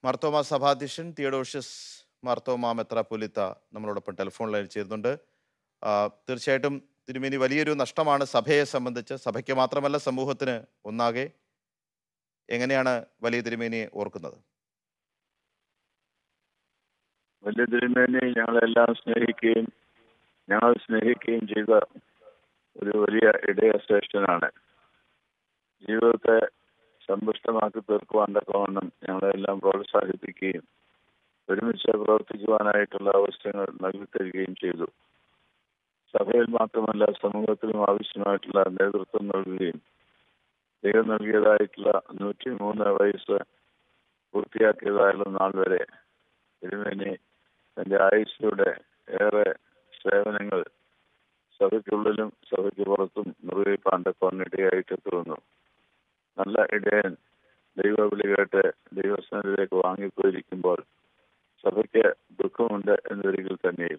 മാർത്തോമ സഭാധ്യക്ഷൻ തിയഡോഷ്യസ് മാർത്തോമ മെത്രാപ്പൊലിത്ത നമ്മളോടൊപ്പം ടെലിഫോൺ ലൈനിൽ ചേരുന്നുണ്ട് ആ, തീർച്ചയായിട്ടും തിരുമേനി വലിയൊരു നഷ്ടമാണ് സഭയെ സംബന്ധിച്ച് സഭയ്ക്ക് മാത്രമല്ല സമൂഹത്തിന് ഒന്നാകെ എങ്ങനെയാണ് വലിയ തിരുമേനിയെ ഓർക്കുന്നത് വലിയ തിരുമേനി ഞങ്ങളെല്ലാം സ്നേഹിക്കുകയും ഞങ്ങൾ സ്നേഹിക്കുകയും ചെയ്ത ഒരു വലിയ ഇടയശ്രേഷ്ഠനാണ് ജീവിതത്തെ സമ്പുഷ്ടമാക്കി തീർക്കുവാൻ തക്കവണ്ണം ഞങ്ങളെല്ലാം പ്രോത്സാഹിപ്പിക്കുകയും ഒരുമിച്ച് പ്രവർത്തിക്കുവാനായിട്ടുള്ള അവസരങ്ങൾ നൽകി തരികയും ചെയ്തു സഭയിൽ മാത്രമല്ല സമൂഹത്തിലും ആവശ്യമായിട്ടുള്ള നേതൃത്വം നൽകുകയും ദൈവം നൽകിയതായിട്ടുള്ള നൂറ്റി മൂന്ന് വയസ്സ് പൂർത്തിയാക്കിയതായുള്ള നാൾ വരെ തിരുമേനി തന്റെ ആയുസ്സിലൂടെ ഏറെ സേവനങ്ങൾ സഭയ്ക്കുള്ളിലും സഭയ്ക്ക് പുറത്തും നിർവഹിപ്പാൻ തക്കവണ്ണിടയായിട്ട് തോന്നുന്നു നല്ല ഇടയൻ ദൈവവിളി കേട്ട് ദൈവസ്ഥാനത്തിലേക്ക് വാങ്ങിപ്പോയിരിക്കുമ്പോൾ സഭയ്ക്ക് ദുഃഖമുണ്ട് എന്നൊരിക്കൽ തന്നെയും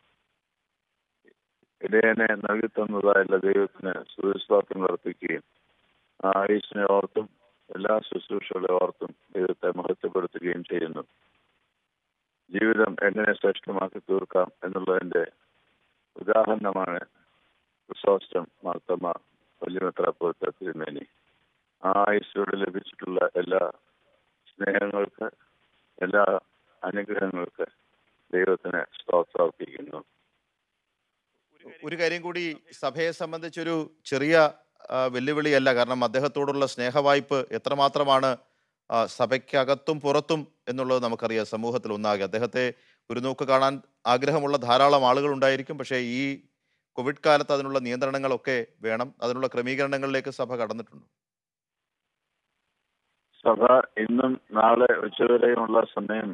ഇടയനെ നൽകി തന്നതായുള്ള ദൈവത്തിന് സുവിശ്വാസം വർദ്ധിക്കുകയും ആ ആയുസിനെ ഓർത്തും എല്ലാ ശുശ്രൂഷകളെ ഓർത്തും ദൈവത്തെ മഹത്വപ്പെടുത്തുകയും ചെയ്യുന്നു ജീവിതം എങ്ങനെ ശ്രേഷ്ഠമാക്കി തീർക്കാം എന്നുള്ളതിന്റെ ഉദാഹരണമാണ് ക്രിസോസ്റ്റം മാർത്തമ്മ വല്യമെത്രാപ്പോലത്തെ തിരുമേനി ആ ആയുസ്സിലൂടെ ലഭിച്ചിട്ടുള്ള എല്ലാ സ്നേഹങ്ങൾക്ക് എല്ലാ അനുഗ്രഹങ്ങൾക്ക് ദൈവത്തിന് സ്തോത്രാർപ്പിക്കുന്നു ഒരു കാര്യം കൂടി സഭയെ സംബന്ധിച്ചൊരു ചെറിയ ആ, വെല്ലുവിളിയല്ല കാരണം അദ്ദേഹത്തോടുള്ള സ്നേഹവായ്പ് എത്രമാത്രമാണ് ആ, സഭയ്ക്കകത്തും പുറത്തും എന്നുള്ളത് നമുക്കറിയാം സമൂഹത്തിൽ ഒന്നാകെ അദ്ദേഹത്തെ ഒരു നോക്ക് കാണാൻ ആഗ്രഹമുള്ള ധാരാളം ആളുകൾ ഉണ്ടായിരിക്കും പക്ഷേ ഈ കോവിഡ് കാലത്ത് അതിനുള്ള നിയന്ത്രണങ്ങളൊക്കെ വേണം അതിനുള്ള ക്രമീകരണങ്ങളിലേക്ക് സഭ കടന്നിട്ടുണ്ട് സഭ ഇന്നും നാളെ ഉച്ചവരെയുമുള്ള സമയം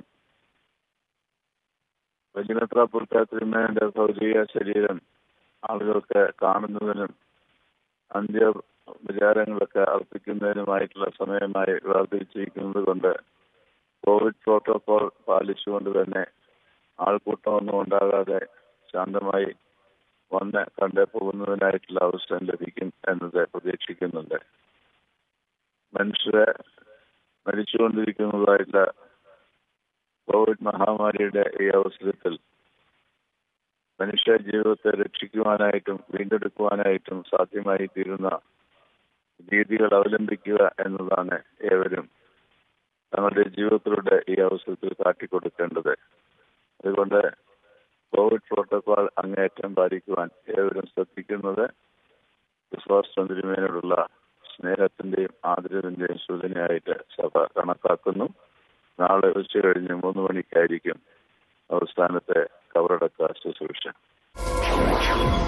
വലിയമെത്രാപ്പുറത്തെ തിരുമേന്റെ ഭൗതിക ശരീരം ആളുകൾക്ക് കാണുന്നതിനും അന്ത്യ വിചാരങ്ങളൊക്കെ അർപ്പിക്കുന്നതിനുമായിട്ടുള്ള സമയമായി വർദ്ധിച്ചിരിക്കുന്നത് കൊണ്ട് കോവിഡ് പ്രോട്ടോകോൾ പാലിച്ചുകൊണ്ട് തന്നെ ആൾക്കൂട്ടമൊന്നും ഉണ്ടാകാതെ ശാന്തമായി വന്ന് കണ്ടു പോകുന്നതിനായിട്ടുള്ള അവസരം ലഭിക്കും എന്നത് പ്രതീക്ഷിക്കുന്നുണ്ട് മനുഷ്യരെ മരിച്ചുകൊണ്ടിരിക്കുന്നതായിട്ടുള്ള കോവിഡ് മഹാമാരിയുടെ ഈ അവസരത്തിൽ മനുഷ്യ ജീവിതത്തെ രക്ഷിക്കുവാനായിട്ടും വീണ്ടെടുക്കുവാനായിട്ടും സാധ്യമായി തീരുന്ന രീതികൾ അവലംബിക്കുക എന്നതാണ് ഏവരും തങ്ങളുടെ ജീവിതത്തിലൂടെ ഈ അവസരത്തിൽ കാട്ടിക്കൊടുക്കേണ്ടത് അതുകൊണ്ട് കോവിഡ് പ്രോട്ടോകോൾ അങ്ങേയറ്റം പാലിക്കുവാൻ ഏവരും ശ്രദ്ധിക്കുന്നത് വിശ്വാസ തിരുമേനോടുള്ള സ്നേഹത്തിന്റെയും ആദരവിന്റെയും സൂചനയായിട്ട് സഭ കണക്കാക്കുന്നു നാളെ ഉച്ച കഴിഞ്ഞ് മൂന്ന് മണിക്കായിരിക്കും അവസാനത്തെ കവറടക്ക ശുശ്രൂഷ